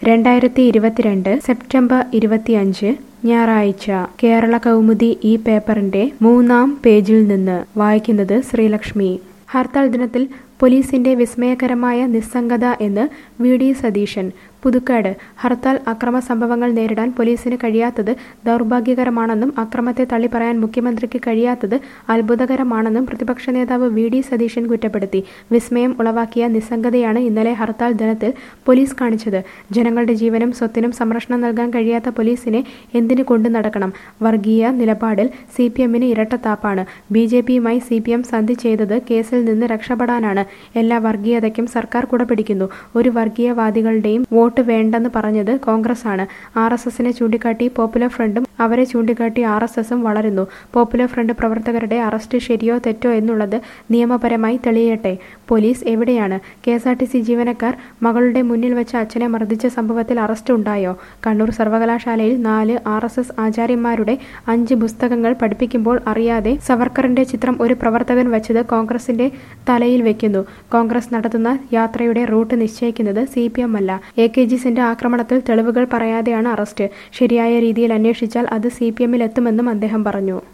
രണ്ടായിരത്തി ഇരുപത്തിരണ്ട് സെപ്റ്റംബർ ഇരുപത്തിയഞ്ച് ഞായറാഴ്ച കേരള കൗമുദി ഈ പേപ്പറിന്റെ മൂന്നാം പേജിൽ നിന്ന് വായിക്കുന്നത് ശ്രീലക്ഷ്മി ഹർത്താൽ ദിനത്തിൽ പോലീസിന്റെ വിസ്മയകരമായ നിസ്സംഗത എന്ന് വി ഡി സതീശൻ പുതുക്കാട് ഹർത്താൽ അക്രമ സംഭവങ്ങൾ നേരിടാൻ പോലീസിന് കഴിയാത്തത് ദൗർഭാഗ്യകരമാണെന്നും അക്രമത്തെ തള്ളിപ്പറയാൻ മുഖ്യമന്ത്രിക്ക് കഴിയാത്തത് അത്ഭുതകരമാണെന്നും പ്രതിപക്ഷ നേതാവ് വി ഡി സതീശൻ കുറ്റപ്പെടുത്തി വിസ്മയം ഉളവാക്കിയ നിസ്സംഗതയാണ് ഇന്നലെ ഹർത്താൽ ദിനത്തിൽ പോലീസ് കാണിച്ചത് ജനങ്ങളുടെ ജീവനും സ്വത്തിനും സംരക്ഷണം നൽകാൻ കഴിയാത്ത പോലീസിനെ എന്തിനു കൊണ്ടു നടക്കണം വർഗീയ നിലപാടിൽ സി പി എമ്മിന് ഇരട്ടത്താപ്പാണ് ബി ജെ പിയുമായി സി പി എം സന്ധി ചെയ്തത് കേസിൽ നിന്ന് രക്ഷപ്പെടാനാണ് എല്ലാ വർഗീയതയ്ക്കും സർക്കാർ കുടപിടിക്കുന്നു ഒരു വർഗീയവാദികളുടെയും വോട്ട് വേണ്ടെന്ന് പറഞ്ഞത് കോൺഗ്രസ് ആണ് ആർ എസ് എസിനെ ചൂണ്ടിക്കാട്ടി പോപ്പുലർ ഫ്രണ്ടും അവരെ ചൂണ്ടിക്കാട്ടി ആർ എസ് എസും വളരുന്നു പോപ്പുലർ ഫ്രണ്ട് പ്രവർത്തകരുടെ അറസ്റ്റ് ശരിയോ തെറ്റോ എന്നുള്ളത് നിയമപരമായി തെളിയട്ടെ പോലീസ് എവിടെയാണ് K S R T C ജീവനക്കാർ മകളുടെ മുന്നിൽ വെച്ച് അച്ഛനെ മർദ്ദിച്ച സംഭവത്തിൽ അറസ്റ്റ് ഉണ്ടായോ കണ്ണൂർ സർവകലാശാലയിൽ നാല് ആർ എസ് എസ് ആചാര്യന്മാരുടെ അഞ്ച് പുസ്തകങ്ങൾ പഠിപ്പിക്കുമ്പോൾ അറിയാതെ സവർക്കറിന്റെ ചിത്രം ഒരു പ്രവർത്തകൻ വെച്ചത് കോൺഗ്രസിന്റെ തലയിൽ വെക്കുന്നു കോൺഗ്രസ് നടത്തുന്ന യാത്രയുടെ റൂട്ട് നിശ്ചയിക്കുന്നത് സി പി എം അല്ല എ കെ ജി സെന്റ് ആക്രമണത്തിൽ തെളിവുകൾ പറയാതെയാണ് അറസ്റ്റ് ശരിയായ രീതിയിൽ അന്വേഷിച്ചാൽ അത് സി പി എമ്മിൽ എത്തുമെന്നും അദ്ദേഹം പറഞ്ഞു